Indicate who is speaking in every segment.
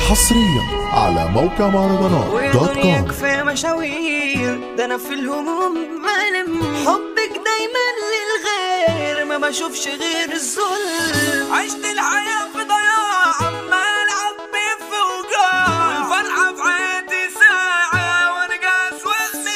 Speaker 1: حصريا على موقع مهرجانات دوت
Speaker 2: ودنيا
Speaker 1: كوم
Speaker 2: كفاية مشاوير ده انا في الهموم مالم حبك دايما للغير ما بشوفش غير الظلم عشت الحياة في ضياع عمال اعبي في وجاع والفرحة في حياتي ساعة وارجع اسود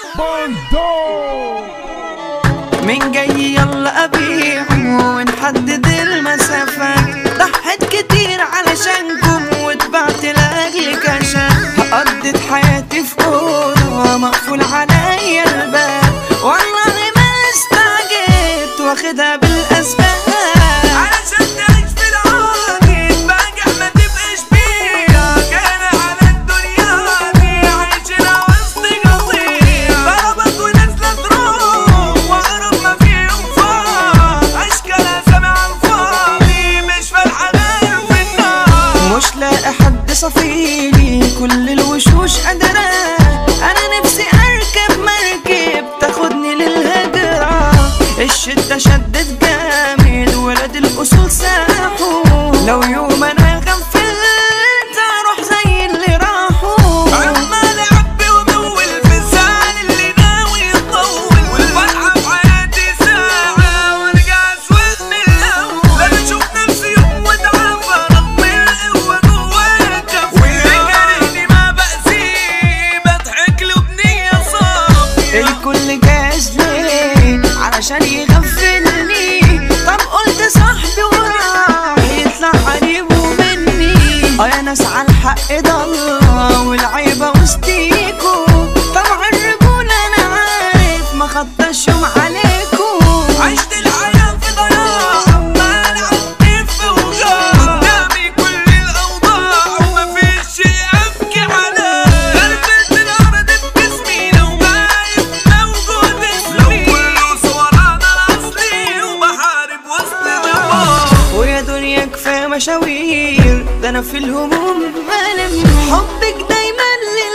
Speaker 2: من جاي يلا ابيع ونحدد المسافات ضحيت كتير علشانكم واتبعت لاجل كشاف قضيت حياتي في اوضه مقفول عليا الباب والله ما استعجلت واخدها بالاسباب علشان تعيش في العادي باجح ما تبقاش بيها كان على الدنيا دي عايشنا وسط قضية ضربت ونازلة تروح وأقرب ما فيهم فاض أشكالها سامع الفاضي مش فالحة غير في النار مش لاقي حد صفيلي كل الوشوش قادرة أنا نفسي أركب مركب تاخدني للهجرة الشدة شدت جامد ولاد الأصول ساحوا لو يوم أنا غفلت أروح زي اللي راحوا عمال أعبي ومول في الزعل اللي ناوي يطول والفرحة في حياتي ساعة وأرجع أسود من الأول لا بشوف نفسي يوم وأتعافى رغم القوة جوايا كفاية واللي كارهني ما بأذيه بضحك له بنية صافية الكل جاهز ليه علشان يغفلني طب قلت صاحبي وراح يطلع قريبه مني اه يا ناس على الحق ضل والعيبة وسطيكوا طبعا الرجولة انا عارف ما خطاش يوم عليكوا عشت الحياة في ضياع عمال اعدي في وجاع قدامي كل الاوضاع ومفيش شيء ابكي عليه غربت الارض بجسمي لو غايب موجود اسمي لو كله صور انا الاصلي وبحارب وسط ضباط ويا دنيا كفايه مشاوير ده انا في الهموم مالم حبك دايما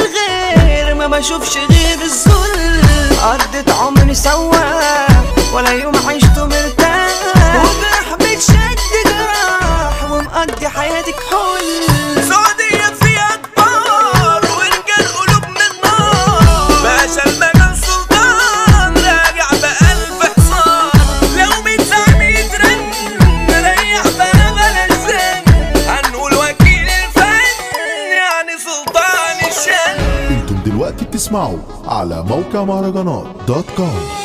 Speaker 2: للغير ما بشوفش غير الظلم قضيت عمري سواح ولا يوم عشته مرتاح وجرح بتشد جراح ومقضي حياتك حل سعودية فيها كبار ورجال قلوب من نار باشا المجال سلطان راجع بألف حصان لو ميت سامي يترن ريح بقى بلاش زن هنقول وكيل الفن يعني سلطان الشن
Speaker 1: انتم دلوقتي بتسمعوا على موقع مهرجانات دوت كوم